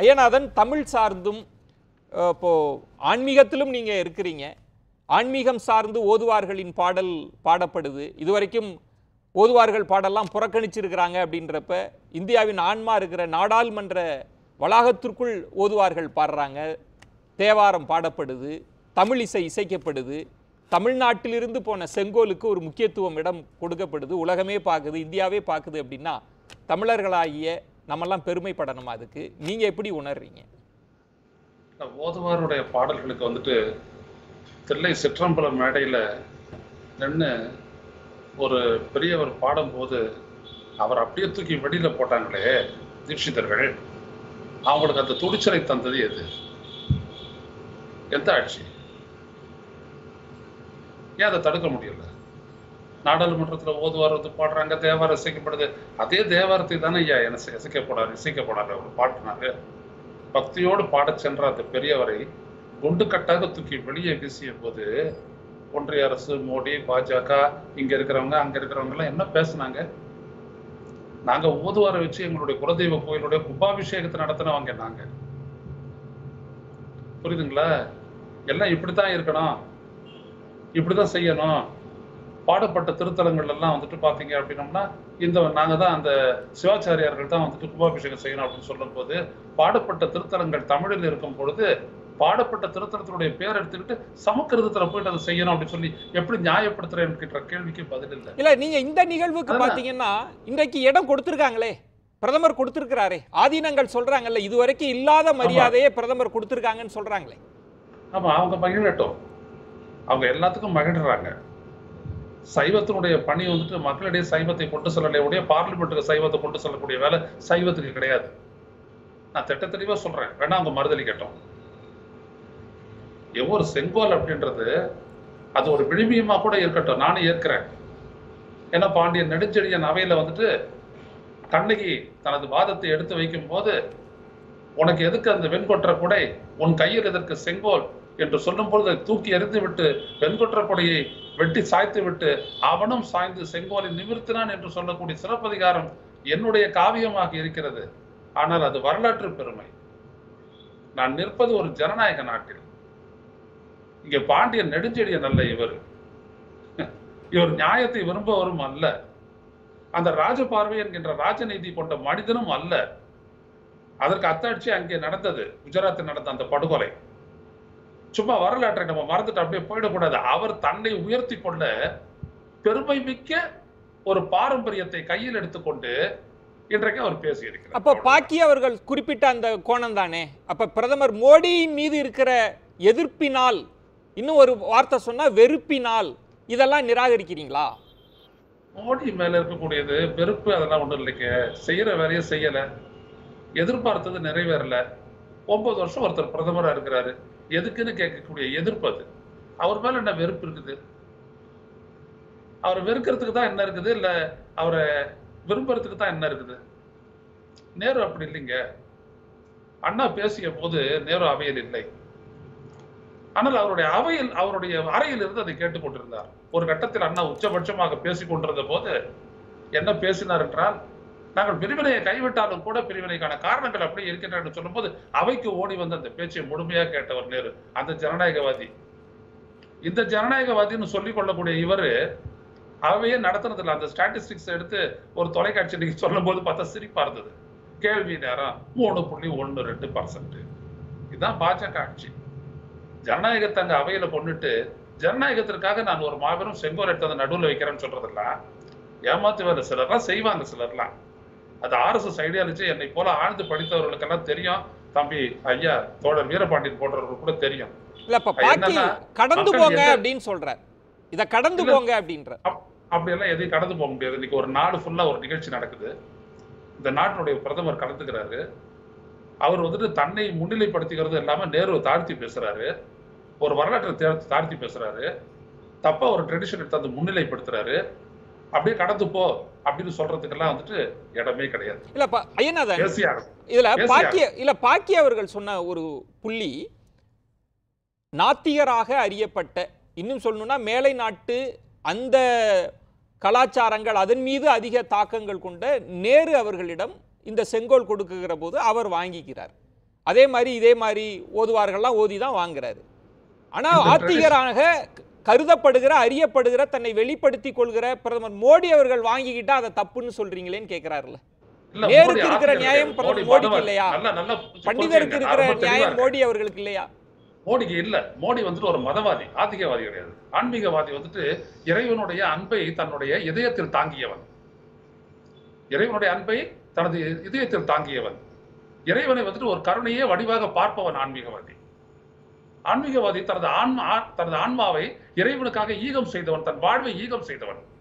ஐயநாதன் தமிழ் சார்ந்தும் அஹ், இப்போ ஆன்மீகத்திலும் நீங்க இருக்கிறீங்க ஆன்மீகம் சார்ந்து ஓதுவார்களின் பாடல் பாடப்படுது இதுவரைக்கும் ஓதுவார்கள் பாடலாம் புறக்கணிச்சிருக்கிறாங்க அப்படின்றப்ப இந்தியாவின் ஆன்மா இருக்கிற நாடாளுமன்ற வளாகத்திற்குள் ஓதுவார்கள் பாடுறாங்க தேவாரம் பாடப்படுது தமிழ் இசை இசைக்கப்படுது தமிழ்நாட்டிலிருந்து போன செங்கோலுக்கு ஒரு முக்கியத்துவம் இடம் கொடுக்கப்படுது உலகமே பார்க்குது இந்தியாவே பார்க்குது அப்படின்னா தமிழர்களாகிய நம்மெல்லாம் பெருமைப்படணுமா அதுக்கு நீங்க எப்படி உணர்றீங்க இந்த ஓதுவாருடைய பாடல்களுக்கு வந்துட்டு தில்லை சிற்றம்பலம் மேடையில் நின்று ஒரு பெரியவர் பாடும்போது அவர் அப்படியே தூக்கி வெளியில போட்டாங்களே தீட்சிதர்கள் அவங்களுக்கு அந்த துடிச்சலை தந்தது எது எந்த ஆட்சி ஏன் அதை தடுக்க முடியல நாடாளுமன்றத்தில் ஓதுவார் வந்து பாடுறாங்க தேவாரம் இசைக்கப்படுது அதே தேவாரத்தை தானே ஐயா என்ன இசைக்கப்படாது இசைக்கப்படாது அவர் பாடினாங்க பக்தியோடு பாடச் சென்ற அந்த பெரியவரை குண்டு கட்டாக தூக்கி வெளியே வீசிய போது ஒன்றிய அரசு மோடி பாஜக இங்க இருக்கிறவங்க அங்க இருக்கிறவங்க எல்லாம் என்ன பேசுனாங்க நாங்க ஓதுவாரை வச்சு எங்களுடைய குலதெய்வ கோயிலுடைய கும்பாபிஷேகத்தை நடத்தினவங்க நாங்க புரியுதுங்களா எல்லாம் இப்படித்தான் இருக்கணும் இப்படிதான் செய்யணும் பாடப்பட்ட திருத்தலங்கள் எல்லாம் வந்துட்டு பாத்தீங்க அப்படின்னம்னா இந்த நாங்க தான் அந்த சிவாச்சாரியார்கள் தான் வந்துட்டு கும்பாபிஷேகம் செய்யணும் அப்படின்னு சொல்லும்போது பாடப்பட்ட திருத்தலங்கள் தமிழில் இருக்கும் பொழுது பாடப்பட்ட திருத்தலத்தினுடைய பேர் எடுத்துக்கிட்டு சமக்கிருதத்துல போயிட்டு அதை செய்யணும் அப்படின்னு சொல்லி எப்படி நியாயப்படுத்துறேன் என்கிற கேள்விக்கு பதில் இல்லை இல்ல நீங்க இந்த நிகழ்வுக்கு அதான். பாத்தீங்கன்னா இன்றைக்கு இடம் கொடுத்திருக்காங்களே பிரதமர் கொடுத்திருக்கிறாரே ஆதீனங்கள் சொல்றாங்கல்ல இதுவரைக்கும் இல்லாத மரியாதையே பிரதமர் கொடுத்திருக்காங்கன்னு சொல்றாங்களே ஆமா அவங்க மகிழட்டும் அவங்க எல்லாத்துக்கும் மகிழ்றாங்க சைவத்தினுடைய பணி வந்துட்டு மக்களிடையே சைவத்தை கொண்டு செல்லலை உடைய பார்லிமெண்ட்டுக்கு சைவத்தை கொண்டு செல்லக்கூடிய வேலை சைவத்துக்கு கிடையாது நான் திட்ட தெளிவா சொல்றேன் வேணா அவங்க மறுதலி கேட்டோம் ஒவ்வொரு செங்கோல் அப்படின்றது அது ஒரு விழுமியமா கூட இருக்கட்டும் நானும் ஏற்கிறேன் ஏன்னா பாண்டியன் நெடுஞ்செழியன் அவையில வந்துட்டு கண்ணகி தனது வாதத்தை எடுத்து வைக்கும் போது உனக்கு எதுக்கு அந்த வெண்கொற்ற குடை உன் கையில் எதற்கு செங்கோல் என்று சொல்லும் பொழுது அதை தூக்கி எறிந்து விட்டு வெண்கொற்ற கொடையை வெட்டி சாய்த்து விட்டு அவனும் சாய்ந்து செங்கோலை நிமிர்த்தினான் என்று சொல்லக்கூடிய சிறப்பதிகாரம் என்னுடைய காவியமாக இருக்கிறது ஆனால் அது வரலாற்று பெருமை நான் நிற்பது ஒரு ஜனநாயக நாட்டில் இங்கே பாண்டியன் நெடுஞ்செழியன் அல்ல இவர் இவர் நியாயத்தை விரும்பவரும் அல்ல அந்த ராஜபார்வை என்கின்ற ராஜநீதி கொண்ட மனிதனும் அல்ல அதற்கு அத்தாட்சி அங்கே நடந்தது குஜராத்தில் நடந்த அந்த படுகொலை சும்மா வரலாற்றை நம்ம மறந்துட்டு அப்படியே போயிடக்கூடாது அவர் தன்னை உயர்த்தி கொள்ள பெருமை மிக்க ஒரு பாரம்பரியத்தை கையில் எடுத்துக்கொண்டு இன்றைக்கு அவர் பேசியிருக்கிறார் அப்போ பாக்கி அவர்கள் குறிப்பிட்ட அந்த கோணம் தானே அப்ப பிரதமர் மோடியின் மீது இருக்கிற எதிர்ப்பினால் இன்னும் ஒரு வார்த்தை சொன்னா வெறுப்பினால் இதெல்லாம் நிராகரிக்கிறீங்களா மோடி மேல இருக்கக்கூடியது வெறுப்பு அதெல்லாம் ஒண்ணும் இல்லைங்க செய்யற வேலையை செய்யல எதிர்பார்த்தது நிறைவேறல ஒன்பது வருஷம் ஒருத்தர் பிரதமரா இருக்கிறாரு எதுக்குன்னு கேட்கக்கூடிய எதிர்ப்பு அது அவர் மேல என்ன வெறுப்பு இருக்குது அவரை வெறுக்கிறதுக்கு தான் என்ன இருக்குது இல்ல அவரை விரும்புறதுக்கு தான் என்ன இருக்குது நேரு அப்படி இல்லைங்க அண்ணா பேசிய போது நேரு அவையில் இல்லை ஆனால் அவருடைய அவையில் அவருடைய அறையில் இருந்து அதை கேட்டுக்கொண்டிருந்தார் ஒரு கட்டத்தில் அண்ணா உச்சபட்சமாக பேசிக் கொண்டிருந்த போது என்ன பேசினார் என்றால் நாங்கள் பிரிவினையை கைவிட்டாலும் கூட பிரிவினைக்கான காரணங்கள் அப்படியே இருக்கின்றன என்று சொல்லும்போது அவைக்கு ஓடி வந்து அந்த பேச்சை முழுமையாக கேட்டவர் நேரு அந்த ஜனநாயகவாதி இந்த ஜனநாயகவாதின்னு சொல்லிக் கொள்ளக்கூடிய இவரு அவையே நடத்துனதில்ல அந்த ஸ்டாட்டிஸ்டிக்ஸ் எடுத்து ஒரு தொலைக்காட்சி நீங்க சொல்லும் போது பார்த்தா சிரிப்பா இருந்தது கேள்வி நேரம் மூணு புள்ளி ஒன்று ரெண்டு பர்சன்ட் இதுதான் பாஜக ஆட்சி ஜனநாயகத்தை அங்க அவையில கொண்டுட்டு ஜனநாயகத்திற்காக நான் ஒரு மாபெரும் செங்கோல் எடுத்து அந்த நடுவில் வைக்கிறேன்னு சொல்றதெல்லாம் ஏமாத்து வேலை சிலர்லாம் செய்வாங்க சிலர்லாம் அது ஆர்எஸ்எஸ் ஐடியாலஜி என்னை போல ஆழ்ந்து படித்தவர்களுக்கெல்லாம் தெரியும் தம்பி ஐயா தோழர் வீரபாண்டியன் போன்றவர்களுக்கு கூட தெரியும் இல்ல இப்ப அது பாக்கி என்னன்னா, கடந்து மக்கள் போங்க எந்த- அப்படின்னு சொல்றார் இத கடந்து இல்ல. போங்க அப்படின்ற அப்படியெல்லாம் எதையும் கடந்து போக முடியாது இன்னைக்கு ஒரு நாடு ஃபுல்லா ஒரு நிகழ்ச்சி நடக்குது இந்த நாட்டினுடைய பிரதமர் கலந்துக்கிறாரு அவர் வந்துட்டு தன்னை முன்னிலைப்படுத்திக்கிறது இல்லாம நேரு தாழ்த்தி பேசுறாரு ஒரு வரலாற்றை தே- தாழ்த்தி பேசுறாரு தப்பா ஒரு ட்ரெடிஷன் எடுத்து அந்த முன்னிலைப்படுத்துறாரு அப்படியே கடந்து போ அப்படின்னு சொல்றதுக்கெல்லாம் வந்துட்டு இடமே கிடையாது இல்ல இப்ப ஐயநாதன் பேசியா இதுல பேசியா? பாக்கிய இல்ல பாக்கிய அவர்கள் சொன்ன ஒரு புள்ளி நாத்திகராக அறியப்பட்ட இன்னும் சொல்லணும்னா மேலை நாட்டு அந்த கலாச்சாரங்கள் அதன் மீது அதிக தாக்கங்கள் கொண்ட நேரு அவர்களிடம் இந்த செங்கோல் கொடுக்குகிற போது அவர் வாங்கிக்கிறார் அதே மாதிரி இதே மாதிரி ஓதுவார்கள்லாம் ஓதி தான் வாங்குறாரு ஆனா இந்த ஆத்திகராக கருதப்படுகிற அறியப்படுகிற தன்னை வெளிப்படுத்தி கொள்கிற பிரதமர் மோடி அவர்கள் வாங்கிக்கிட்டா அதை தப்புன்னு சொல்றீங்களேன்னு கேட்கிறாருல்ல இல்ல, நேருக்கு மோடி இருக்கிற ஆசிரியர் நியாயம் கிடையாது. பிரதமர் மோடி மோடிக்கு மதவாதி. இல்லையா? நல்ல நல்ல பண்டிதருக்கு புரிஞ்சுங்க. இருக்கிற ரொம்ப தெளிவா நியாயம் இருக்கு. மோடி அவர்களுக்கு இல்லையா மோடிக்கு இல்ல மோடி வந்துட்டு ஒரு மதவாதி ஆத்திகவாதி கிடையாது ஆன்மீகவாதி வந்துட்டு இறைவனுடைய அன்பை தன்னுடைய இதயத்தில் தாங்கியவன் இறைவனுடைய அன்பை தனது இதயத்தில் தாங்கியவன் இறைவனை வந்துட்டு ஒரு கருணையே வடிவாக பார்ப்பவன் ஆன்மீகவாதி ஆன்மீகவாதி தனது ஆன்மா தனது ஆன்மாவை இறைவனுக்காக ஈகம் செய்தவன் தன் வாழ்வை ஈகம் செய்தவன்